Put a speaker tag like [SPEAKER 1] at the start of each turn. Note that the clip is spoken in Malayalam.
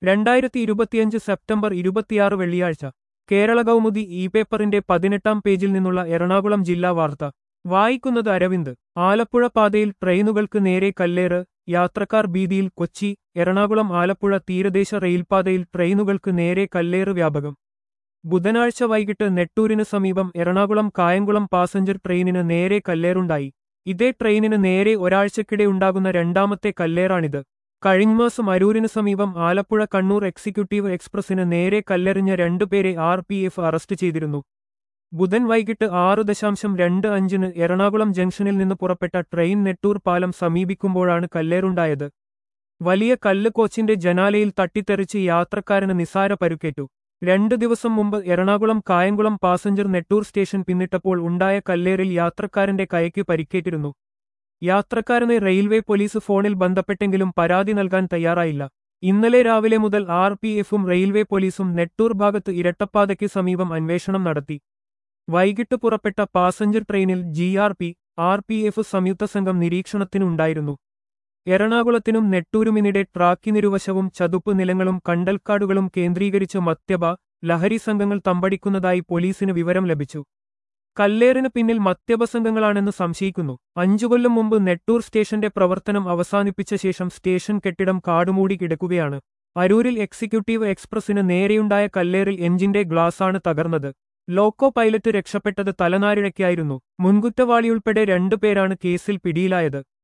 [SPEAKER 1] രണ്ടായിരത്തി ഇരുപത്തിയഞ്ച് സെപ്റ്റംബർ ഇരുപത്തിയാറ് വെള്ളിയാഴ്ച കേരള കൗമുദി ഇ പേപ്പറിന്റെ പതിനെട്ടാം പേജിൽ നിന്നുള്ള എറണാകുളം ജില്ലാ വാർത്ത വായിക്കുന്നത് അരവിന്ദ് ആലപ്പുഴ പാതയിൽ ട്രെയിനുകൾക്ക് നേരെ കല്ലേറ് യാത്രക്കാർ ഭീതിയിൽ കൊച്ചി എറണാകുളം ആലപ്പുഴ തീരദേശ റെയിൽപാതയിൽ ട്രെയിനുകൾക്ക് നേരെ കല്ലേറ് വ്യാപകം ബുധനാഴ്ച വൈകിട്ട് നെട്ടൂരിന് സമീപം എറണാകുളം കായംകുളം പാസഞ്ചർ ട്രെയിനിന് നേരെ കല്ലേറുണ്ടായി ഇതേ ട്രെയിനിന് നേരെ ഒരാഴ്ചക്കിടെ ഉണ്ടാകുന്ന രണ്ടാമത്തെ കല്ലേറാണിത് കഴിഞ്ഞമാസം അരൂരിന് സമീപം ആലപ്പുഴ കണ്ണൂർ എക്സിക്യൂട്ടീവ് എക്സ്പ്രസിന് നേരെ കല്ലെറിഞ്ഞ രണ്ടുപേരെ ആർ പി എഫ് അറസ്റ്റ് ചെയ്തിരുന്നു ബുധൻ വൈകിട്ട് ആറ് ദശാംശം രണ്ട് അഞ്ചിന് എറണാകുളം ജംഗ്ഷനിൽ നിന്ന് പുറപ്പെട്ട ട്രെയിൻ നെട്ടൂർ പാലം സമീപിക്കുമ്പോഴാണ് കല്ലേറുണ്ടായത് വലിയ കല്ല് കോച്ചിന്റെ ജനാലയിൽ തട്ടിത്തെറിച്ച് യാത്രക്കാരന് നിസാര പരുക്കേറ്റു രണ്ടു ദിവസം മുമ്പ് എറണാകുളം കായംകുളം പാസഞ്ചർ നെട്ടൂർ സ്റ്റേഷൻ പിന്നിട്ടപ്പോൾ ഉണ്ടായ കല്ലേറിൽ യാത്രക്കാരന്റെ കൈക്ക് പരിക്കേറ്റിരുന്നു യാത്രക്കാരനെ റെയിൽവേ പോലീസ് ഫോണിൽ ബന്ധപ്പെട്ടെങ്കിലും പരാതി നൽകാൻ തയ്യാറായില്ല ഇന്നലെ രാവിലെ മുതൽ ആർ പി എഫും റെയിൽവേ പോലീസും നെട്ടൂർ ഭാഗത്ത് ഇരട്ടപ്പാതയ്ക്ക് സമീപം അന്വേഷണം നടത്തി വൈകിട്ട് പുറപ്പെട്ട പാസഞ്ചർ ട്രെയിനിൽ G R P R P F സംയുക്ത സംഘം നിരീക്ഷണത്തിനുണ്ടായിരുന്നു എറണാകുളത്തിനും നെട്ടൂരുമിനിടെ ട്രാക്കിനിരുവശവും ചതുപ്പ് നിലങ്ങളും കണ്ടൽക്കാടുകളും കേന്ദ്രീകരിച്ച് മദ്യപ ലഹരി സംഘങ്ങൾ തമ്പടിക്കുന്നതായി പോലീസിന് വിവരം ലഭിച്ചു കല്ലേറിന് പിന്നിൽ മദ്യപ സംഘങ്ങളാണെന്ന് സംശയിക്കുന്നു അഞ്ചു കൊല്ലം മുമ്പ് നെട്ടൂർ സ്റ്റേഷന്റെ പ്രവർത്തനം അവസാനിപ്പിച്ച ശേഷം സ്റ്റേഷൻ കെട്ടിടം കാടുമൂടി കിടക്കുകയാണ് അരൂരിൽ എക്സിക്യൂട്ടീവ് എക്സ്പ്രസിന് നേരെയുണ്ടായ കല്ലേറിൽ എഞ്ചിന്റെ ഗ്ലാസാണ് തകർന്നത് ലോക്കോ പൈലറ്റ് രക്ഷപ്പെട്ടത് തലനാരിഴയ്ക്കായിരുന്നു മുൻകുറ്റവാളിയുൾപ്പെടെ രണ്ടുപേരാണ് കേസിൽ പിടിയിലായത്